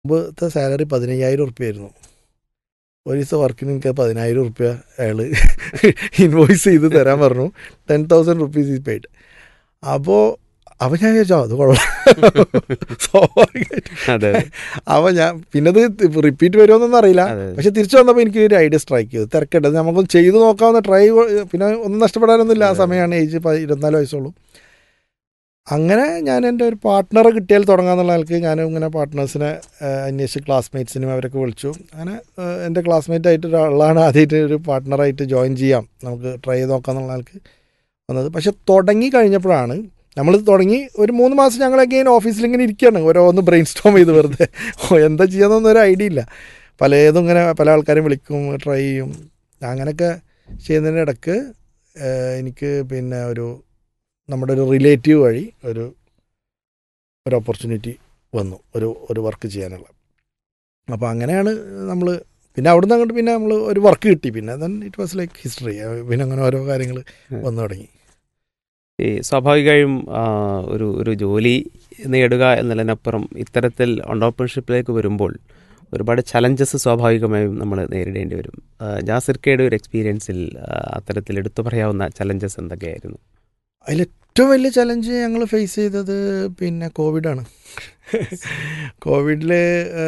മുമ്പത്തെ സാലറി പതിനയ്യായിരം ഉറുപ്പ്യായിരുന്നു ഒരു ദിവസം വർക്കിന് എനിക്ക് പതിനായിരം ഉറുപ്പ്യ അയാൾ ഇൻവോയ്സ് ചെയ്ത് തരാൻ പറഞ്ഞു ten thousand rupees is paid അപ്പോൾ അപ്പോൾ ഞാൻ വിചാരിച്ചോ അത് കൊള്ളാം സ്വാഭാവികമായിട്ട് അതെ അപ്പോൾ ഞാൻ പിന്നെ അത് റിപ്പീറ്റ് വരുമോന്നൊന്നും അറിയില്ല അതെ പക്ഷെ തിരിച്ചു വന്നപ്പോൾ എനിക്ക് ഒരു ഐഡിയ സ്ട്രൈക്ക് ചെയ്തു തിരക്കേണ്ടത് നമുക്കൊന്ന് ചെയ്തു നോക്കാവുന്ന ട്രൈ പിന്നെ ഒന്നും നഷ്ടപ്പെടാനൊന്നുമില്ല ആ അതെ. സമയമാണ് ഏജ് ഇരുപത്തിനാല് വയസ്സുള്ളൂ അങ്ങനെ ഞാൻ എൻ്റെ ഒരു പാർട്ട്ണറെ കിട്ടിയാൽ തുടങ്ങാന്നുള്ള നിലക്ക് ഞാൻ ഇങ്ങനെ പാർട്ട്നേഴ്സിനെ അന്വേഷിച്ച് ക്ലാസ്മേറ്റ്സിനും അവരൊക്കെ വിളിച്ചു അങ്ങനെ ഏഹ്, എൻ്റെ ക്ലാസ്മേറ്റ് ആയിട്ട് ഒരാളാണ് ആദ്യമായിട്ട് ഒരു പാർട്ട്ണറായിട്ട് ജോയിൻ ചെയ്യാം നമുക്ക് ട്രൈ ചെയ്ത് നോക്കാന്നുള്ള നിലക്ക് വന്നത് പക്ഷെ തുടങ്ങി കഴിഞ്ഞപ്പോഴാണ് നമ്മൾ തുടങ്ങി ഒരു മൂന്ന് മാസം ഞങ്ങളൊക്കെ ഇങ്ങനെ ഓഫീസിൽ ഇങ്ങനെ ഇരിക്കുകയാണ് ഓരോന്ന് ബ്രെയിൻ സ്റ്റോം ചെയ്ത് വെറുതെ ഓ എന്താ ചെയ്യാന്നൊന്നും ഒരു ഐഡിയ ഇല്ല പലതും ഇങ്ങനെ പല ആൾക്കാരും വിളിക്കും ട്രൈ ചെയ്യും അങ്ങനെയൊക്കെ ചെയ്യുന്നതിൻ്റെ ഇടക്ക് ഏഹ്, എനിക്ക് പിന്നെ ഒരു നമ്മുടെ ഒരു റിലേറ്റീവ് വഴി ഒരു ഒരു ഓപ്പർച്യൂണിറ്റി വന്നു ഒരു ഒരു വർക്ക് ചെയ്യാനുള്ള അപ്പോൾ അങ്ങനെയാണ് നമ്മൾ പിന്നെ അവിടുന്ന് അങ്ങോട്ട് പിന്നെ നമ്മൾ ഒരു വർക്ക് കിട്ടി പിന്നെ then it was like history പിന്നെ അങ്ങനെ ഓരോ കാര്യങ്ങൾ വന്നു തുടങ്ങി ഈ സ്വാഭാവികമായും ആ, ഒരു ഒരു ജോലി നേടുക എന്നതിനപ്പുറം ഇത്തരത്തിൽ ഓണ്ടർപ്രണർഷിപ്പിലേക്ക് വരുമ്പോൾ ഒരുപാട് ചലഞ്ചസ് സ്വാഭാവികമായും നമ്മൾ നേരിടേണ്ടി വരും ആ, ജാസിർക്കയുടെ ഒരു എക്സ്പീരിയൻസിൽ ആ, അത്തരത്തിൽ എടുത്തു പറയാവുന്ന ചലഞ്ചസ് എന്തൊക്കെയായിരുന്നു അതിലേറ്റവും വലിയ ചലഞ്ച് ഞങ്ങൾ ഫേസ് ചെയ്തത് പിന്നെ കോവിഡാണ് കോവിഡിൽ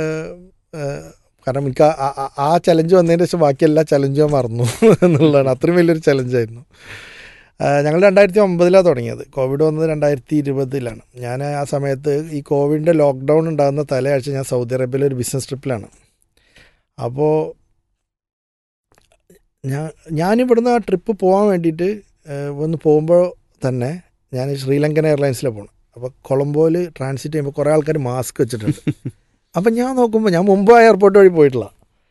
കാരണം എനിക്ക് ആ- ആ- ആ- ആ ചലഞ്ച് വന്നതിന് ശേഷം ബാക്കി എല്ലാ ചലഞ്ചും ഞാൻ മറന്നു എന്നുള്ളതാണ് അത്രയും വലിയൊരു ചലഞ്ചായിരുന്നു ഞങ്ങൾ രണ്ടായിരത്തി ഒമ്പതിലാണ് തുടങ്ങിയത് കോവിഡ് വന്നത് രണ്ടായിരത്തി ഇരുപതിലാണ് ഞാൻ ആ സമയത്ത് ഈ കോവിഡിൻ്റെ ലോക്ക്ഡൗൺ ഉണ്ടാകുന്ന തലയാഴ്ച ഞാൻ സൗദി അറേബ്യയിലെ ഒരു ബിസിനസ് ട്രിപ്പിലാണ് അപ്പോൾ ഞാൻ ഞാനിവിടുന്ന് ആ ട്രിപ്പ് പോകാൻ വേണ്ടിയിട്ട് ഏഹ്, ഒന്ന് പോകുമ്പോൾ തന്നെ ഞാൻ ശ്രീലങ്കൻ എയർലൈൻസിലാണ് പോകണം അപ്പോൾ കൊളംബോയിൽ ട്രാൻസിറ്റ് ചെയ്യുമ്പോൾ കുറേ ആൾക്കാർ മാസ്ക് വെച്ചിട്ടുണ്ട് അപ്പം ഞാൻ നോക്കുമ്പോൾ ഞാൻ മുമ്പ് ആ എയർപോർട്ട് വഴി പോയിട്ടില്ല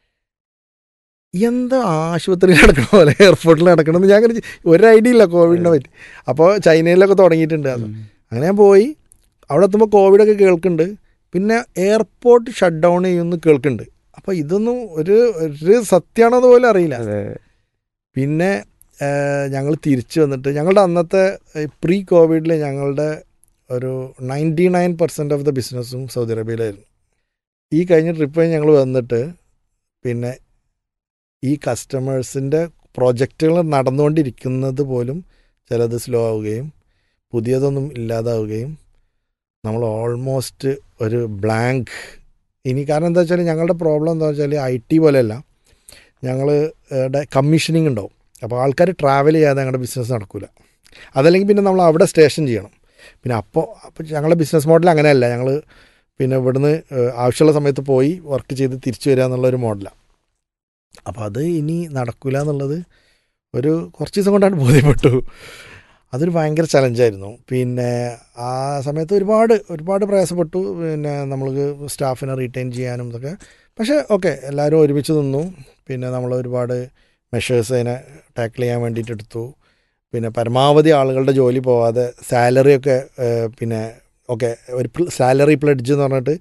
എന്താ ആശുപത്രിയിൽ നടക്കണ പോലെ എയർപോർട്ടിൽ നടക്കണമെന്ന് ഞാൻ അങ്ങനെ ചി- ഒരു ഐഡിയ ഇല്ല കോവിഡിനെ പറ്റി അപ്പോൾ ചൈനയിലൊക്കെ തുടങ്ങിയിട്ടുണ്ട് അത് അങ്ങനെ ഞാൻ പോയി അവിടെ എത്തുമ്പോൾ കോവിഡൊക്കെ കേൾക്കുന്നുണ്ട് പിന്നെ എയർപോർട്ട് ഷട്ട് ഡൗൺ ചെയ്യുമെന്ന് കേൾക്കുന്നുണ്ട് അപ്പോൾ ഇതൊന്നും ഒരു ഒരു സത്യമാണോ പോലും അറിയില്ല അതെ പിന്നെ ഞങ്ങൾ തിരിച്ചു വന്നിട്ട് ഞങ്ങളുടെ അന്നത്തെ പ്രീ കോവിഡിൽ ഞങ്ങളുടെ ഒരു ninety nine percent of the ബിസിനസ്സും സൗദി അറേബ്യയിലായിരുന്നു ഈ കഴിഞ്ഞ ട്രിപ്പ് ഞങ്ങൾ വന്നിട്ട് പിന്നെ ഈ കസ്റ്റമേഴ്സിൻ്റെ പ്രോജക്റ്റുകൾ നടന്നുകൊണ്ടിരിക്കുന്നത് പോലും ചിലത് സ്ലോ ആവുകയും പുതിയതൊന്നും ഇല്ലാതാവുകയും നമ്മൾ ഓൾമോസ്റ്റ് ഒരു ബ്ലാങ്ക് ഇനി കാരണം എന്താ വെച്ചാൽ ഞങ്ങളുടെ പ്രോബ്ലം എന്താ വെച്ചാൽ ഐ ടി പോലെയല്ല ഞങ്ങൾ കമ്മീഷനിങ് ഉണ്ടാവും അപ്പോൾ ആൾക്കാർ ട്രാവൽ ചെയ്യാതെ ഞങ്ങളുടെ ബിസിനസ് നടക്കില്ല അതല്ലെങ്കിൽ പിന്നെ നമ്മൾ അവിടെ സ്റ്റേഷൻ ചെയ്യണം പിന്നെ അപ്പോൾ അപ്പോൾ ഞങ്ങളുടെ ബിസിനസ് മോഡൽ അങ്ങനെയല്ല ഞങ്ങൾ പിന്നെ ഇവിടുന്ന് ഏഹ്, ആവശ്യമുള്ള സമയത്ത് പോയി വർക്ക് ചെയ്ത് തിരിച്ചു വരിക എന്നുള്ളൊരു മോഡലാണ് അപ്പോൾ അത് ഇനി നടക്കില്ല എന്നുള്ളത് ഒരു കുറച്ച് ദിവസം കൊണ്ടാണ് ബോധ്യപ്പെട്ടു അതൊരു ഭയങ്കര ചലഞ്ചായിരുന്നു പിന്നെ ആ സമയത്ത് ഒരുപാട് ഒരുപാട് പ്രയാസപ്പെട്ടു പിന്നെ നമ്മൾക്ക് സ്റ്റാഫിനെ റീറ്റെയിൻ ചെയ്യാനും ഇതൊക്കെ പക്ഷേ ഓക്കെ എല്ലാവരും ഒരുമിച്ച് നിന്നു പിന്നെ നമ്മൾ ഒരുപാട് മെഷേഴ്സ് അതിനെ ടാക്കിൾ ചെയ്യാൻ വേണ്ടിയിട്ട് എടുത്തു പിന്നെ പരമാവധി ആളുകളുടെ ജോലി പോവാതെ സാലറി ഒക്കെ ഏഹ്, പിന്നെ ഓക്കെ ഒരു സാലറി പ്ലഡ്ജ് എന്ന് പറഞ്ഞിട്ട്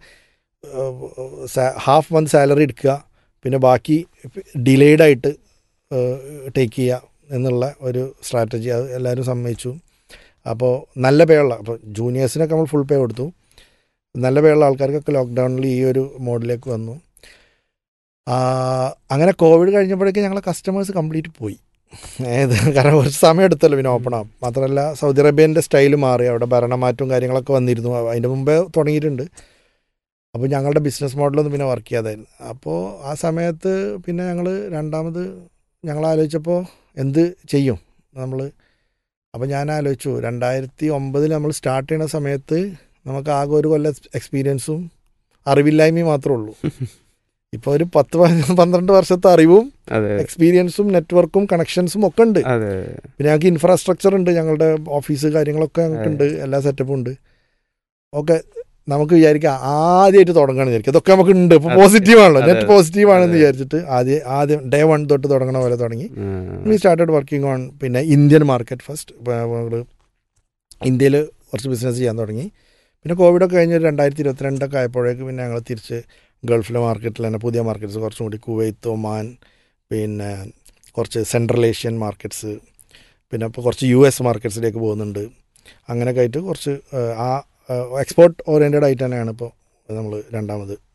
ഹാഫ് മന്ത് സാലറി എടുക്കുക പിന്നെ ബാക്കി ഡിലേഡ് ആയിട്ട് ടേക്ക് ചെയ്യുക എന്നുള്ള ഒരു സ്ട്രാറ്റജി അത് എല്ലാവരും സമ്മതിച്ചു അപ്പോൾ നല്ല പേ ഉള്ള അപ്പോൾ ജൂനിയേഴ്സിനൊക്കെ നമ്മൾ ഫുൾ പേ കൊടുത്തു നല്ല പേ ഉള്ള ആൾക്കാർക്കൊക്കെ ലോക്ക്ഡൗണിൽ ഈ ഒരു മോഡിലേക്ക് വന്നു ആ, അങ്ങനെ കോവിഡ് കഴിഞ്ഞപ്പോഴേക്കും ഞങ്ങളെ കസ്റ്റമേഴ്സ് കംപ്ലീറ്റ് പോയി ഏത് കാരണം കുറച്ച് സമയം എടുത്തല്ലോ പിന്നെ ഓപ്പൺ ആവും മാത്രമല്ല സൗദി അറേബ്യൻ്റെ സ്റ്റൈൽ മാറി അവിടെ ഭരണമാറ്റവും കാര്യങ്ങളൊക്കെ വന്നിരുന്നു അതിൻ്റെ മുമ്പേ തുടങ്ങിയിട്ടുണ്ട് അപ്പോൾ ഞങ്ങളുടെ ബിസിനസ് മോഡലൊന്നും പിന്നെ വർക്ക് ചെയ്യാതായിരുന്നു അപ്പോൾ ആ സമയത്ത് പിന്നെ ഞങ്ങൾ രണ്ടാമത് ഞങ്ങൾ ആലോചിച്ചപ്പോൾ എന്ത് ചെയ്യും നമ്മൾ അപ്പോൾ ഞാൻ ആലോചിച്ചു രണ്ടായിരത്തി ഒമ്പതിൽ നമ്മൾ സ്റ്റാർട്ട് ചെയ്യുന്ന സമയത്ത് നമുക്ക് ആകെ ഒരു കൊല്ലം എക്സ്പീരിയൻസും അറിവില്ലായ്മയും മാത്രമേ ഉള്ളൂ ഇപ്പോൾ ഒരു പത്ത് പതിനൊന്ന് പന്ത്രണ്ട് വർഷത്തെ അറിവും അതെ എക്സ്പീരിയൻസും നെറ്റ്വർക്കും കണക്ഷൻസും ഒക്കെ ഉണ്ട് അതെ പിന്നെ ഞങ്ങൾക്ക് ഇൻഫ്രാസ്ട്രക്ചർ ഉണ്ട് ഞങ്ങളുടെ ഓഫീസ് കാര്യങ്ങളൊക്കെ ഞങ്ങൾക്കുണ്ട് എല്ലാ സെറ്റപ്പും ഉണ്ട് ഓക്കെ നമുക്ക് വിചാരിക്കാം ആദ്യമായിട്ട് തുടങ്ങണം വിചാരിക്കും ഇതൊക്കെ നമുക്ക് ഉണ്ട് ഇപ്പോൾ അതെ. പോസിറ്റീവ് ആണല്ലോ അതെ, നെറ്റ് അതെ. പോസിറ്റീവ് ആണെന്ന് അതെ. വിചാരിച്ചിട്ട് ആദ്യം ആദ്യം ഡേ വൺ തൊട്ട് തുടങ്ങണ പോലെ തുടങ്ങി ഉം. വി സ്റ്റാർട്ടഡ് വർക്കിംഗ് ഓൺ പിന്നെ ഇന്ത്യൻ മാർക്കറ്റ് ഫസ്റ്റ് നമ്മൾ ഇന്ത്യയിൽ കുറച്ച് ബിസിനസ് ചെയ്യാൻ തുടങ്ങി പിന്നെ കോവിഡൊക്കെ കഴിഞ്ഞ് ഒരു രണ്ടായിരത്തി ഇരുപത്തിരണ്ടൊക്കെ ആയപ്പോഴേക്ക് പിന്നെ ഞങ്ങൾ തിരിച്ച് ഗൾഫിലെ മാർക്കറ്റിൽ തന്നെ പുതിയ മാർക്കറ്റ്സ് കുറച്ചും കൂടി കുവൈത്ത് ഒമാൻ പിന്നെ കുറച്ച് സെൻട്രൽ ഏഷ്യൻ മാർക്കറ്റ്സ് പിന്നെ ഇപ്പോൾ കുറച്ച് യു എസ് മാർക്കറ്റ്സിലേക്ക് പോകുന്നുണ്ട് അങ്ങനെയൊക്കെ ആയിട്ട് കുറച്ച് ഏഹ്, ആ എക്സ്പോർട്ട് ഓറിയൻറ്റഡ് ആയിട്ട് തന്നെയാണ് ഇപ്പോൾ നമ്മൾ രണ്ടാമത്